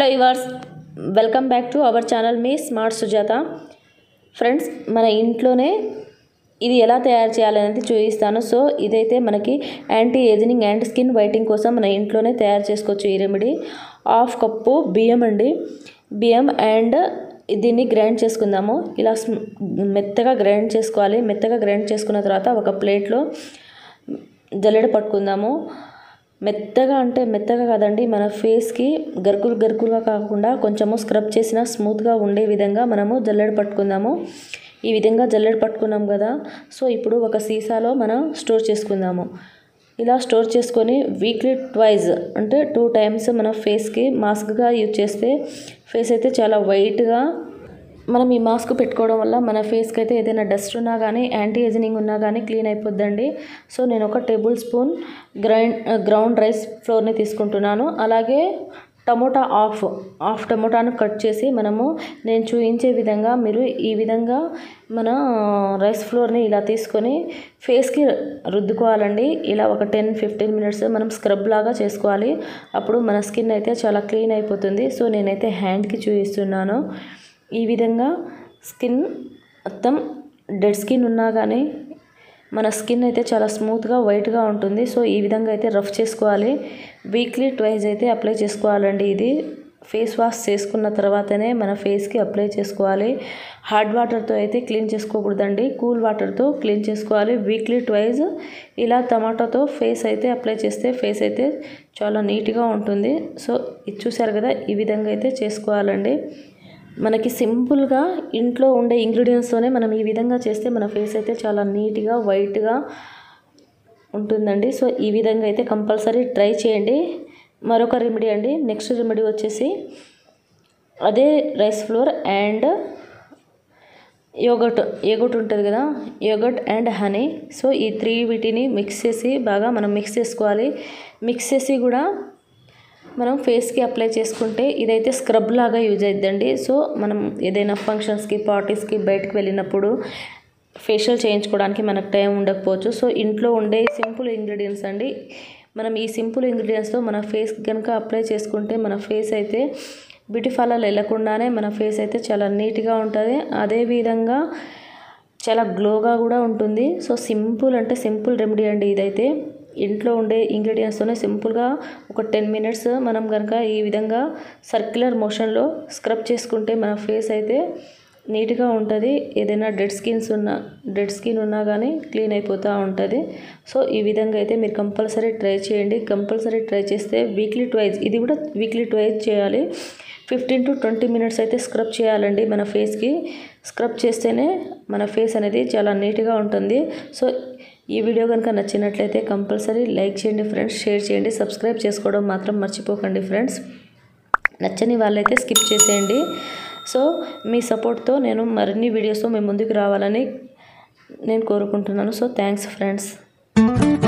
viewers welcome back to our channel మీ smart Sujatha friends మన ఇంట్లోనే ఇది ఎలా తయారు చేయాలనేది చూపిస్తాను సో ఇదైతే మనకి anti ageing and skin whitening కోసం మన ఇంట్లోనే తయారు చేసుకోవచ్చు ఈ రెమెడీ హాఫ్ కప్పు బియ్యం అండి బియ్యం అండ్ దీన్ని గ్రైండ్ చేసుకుందాము ఇలా స్మ్- మెత్తగా గ్రైండ్ చేసుకోవాలి మెత్తగా గ్రైండ్ చేసుకున్న తర్వాత ఒక ప్లేట్లో జల్లెడ పట్టుకుందాము మెత్తగా అంటే మెత్తగా కాదండి మన ఫేస్కి గరుకులు గరుకులుగా కాకుండా కొంచెము స్క్రబ్ చేసిన స్మూత్గా ఉండే విధంగా మనము జల్లెడ పట్టుకుందాము ఈ విధంగా జల్లెడ పట్టుకున్నాం కదా సో ఇప్పుడు ఒక సీసాలో మనం స్టోర్ చేసుకుందాము ఇలా స్టోర్ చేసుకొని వీక్లీ ట్వైజ్ అంటే టూ టైమ్స్ మన ఫేస్కి మాస్క్గా యూజ్ చేస్తే ఫేస్ అయితే చాలా వైట్గా మనం ఈ మాస్క్ పెట్టుకోవడం వల్ల మన ఫేస్కి అయితే ఏదైనా డస్ట్ ఉన్నా కానీ యాంటీ ఏజింగ్ ఉన్నా కానీ క్లీన్ అయిపోద్దండి సో నేను ఒక tablespoon grind ground rice ఫ్లోర్ని తీసుకుంటున్నాను అలాగే టమోటా ఆఫ్ హాఫ్ టమోటాను కట్ చేసి మనము నేను చూపించే విధంగా మీరు ఈ విధంగా మన రైస్ ఫ్లోర్ని ఇలా తీసుకొని ఫేస్కి రుద్దుకోవాలండి ఇలా ఒక టెన్ ఫిఫ్టీన్ మినిట్స్ మనం స్క్రబ్ లాగా చేసుకోవాలి అప్పుడు మన స్కిన్ అయితే చాలా క్లీన్ అయిపోతుంది సో నేనైతే హ్యాండ్కి చూపిస్తున్నాను ఈ విధంగా స్కిన్ మొత్తం డెడ్ స్కిన్ ఉన్నా కానీ మన స్కిన్ అయితే చాలా స్మూత్గా వైట్గా ఉంటుంది సో ఈ విధంగా అయితే రఫ్ చేసుకోవాలి వీక్లీ ట్వైజ్ అయితే అప్లై చేసుకోవాలండి ఇది ఫేస్ వాష్ చేసుకున్న తర్వాతనే మన ఫేస్కి అప్లై చేసుకోవాలి హార్డ్ వాటర్తో అయితే క్లీన్ చేసుకోకూడదండి కూల్ వాటర్తో క్లీన్ చేసుకోవాలి వీక్లీ ట్వైజ్ ఇలా టమాటాతో ఫేస్ అయితే అప్లై చేస్తే ఫేస్ అయితే చాలా నీట్గా ఉంటుంది సో ఇది చూసారు కదా ఈ విధంగా అయితే చేసుకోవాలండి మనకి సింపుల్గా ఇంట్లో ఉండే ఇంగ్రీడియంట్స్తోనే మనం ఈ విధంగా చేస్తే మన ఫేస్ అయితే చాలా నీట్గా వైట్గా ఉంటుందండి సో ఈ విధంగా అయితే కంపల్సరీ ట్రై చేయండి మరొక రెమెడీ అండి నెక్స్ట్ రెమెడీ వచ్చేసి అదే rice flour and yogurt yogurt ఉంటుంది కదా యోగట్ అండ్ హనీ సో ఈ త్రీ వీటిని మిక్స్ చేసి బాగా మనం మిక్స్ చేసుకోవాలి మిక్స్ చేసి కూడా మనం ఫేస్కి అప్లై చేసుకుంటే ఇదైతే స్క్రబ్ లాగా యూజ్ అవుతుందండి సో మనం ఏదైనా ఫంక్షన్స్కి పార్టీస్కి బయటకు వెళ్ళినప్పుడు ఫేషియల్ చేయించుకోవడానికి మనకు టైం ఉండకపోవచ్చు సో ఇంట్లో ఉండే సింపుల్ ఇంగ్రీడియంట్స్ అండి మనం ఈ సింపుల్ ఇంగ్రీడియంట్స్తో మన ఫేస్ కనుక అప్లై చేసుకుంటే మన ఫేస్ అయితే బ్యూటీ పార్లర్ వెళ్ళకుండానే మన ఫేస్ అయితే చాలా నీట్గా ఉంటుంది అదేవిధంగా చాలా గ్లోగా కూడా ఉంటుంది సో సింపుల్ అంటే సింపుల్ రెమెడీ అండి ఇదైతే ఇంట్లో ఉండే ఇంగ్రీడియంట్స్తోనే సింపుల్గా ఒక టెన్ మినిట్స్ మనం కనుక ఈ విధంగా సర్క్యులర్ మోషన్లో స్క్రబ్ చేసుకుంటే మన ఫేస్ అయితే నీట్గా ఉంటుంది ఏదైనా డెడ్ స్కిన్స్ ఉన్నా డెడ్ స్కిన్ ఉన్నా కానీ క్లీన్ అయిపోతూ ఉంటుంది సో ఈ విధంగా అయితే మీరు కంపల్సరీ ట్రై చేయండి కంపల్సరీ ట్రై చేస్తే వీక్లీ ట్వైజ్ ఇది కూడా వీక్లీ ట్వైజ్ చేయాలి ఫిఫ్టీన్ టు ట్వంటీ మినిట్స్ అయితే స్క్రబ్ చేయాలండి మన ఫేస్కి స్క్రబ్ చేస్తేనే మన ఫేస్ అనేది చాలా నీట్గా ఉంటుంది సో ఈ వీడియో కనుక నచ్చినట్లయితే కంపల్సరీ లైక్ చేయండి ఫ్రెండ్స్ షేర్ చేయండి సబ్స్క్రైబ్ చేసుకోవడం మాత్రం మర్చిపోకండి ఫ్రెండ్స్ నచ్చని వాళ్ళైతే స్కిప్ చేసేయండి సో మీ సపోర్ట్తో నేను మరిన్ని వీడియోస్తో మీ ముందుకు రావాలని నేను కోరుకుంటున్నాను సో థ్యాంక్స్ ఫ్రెండ్స్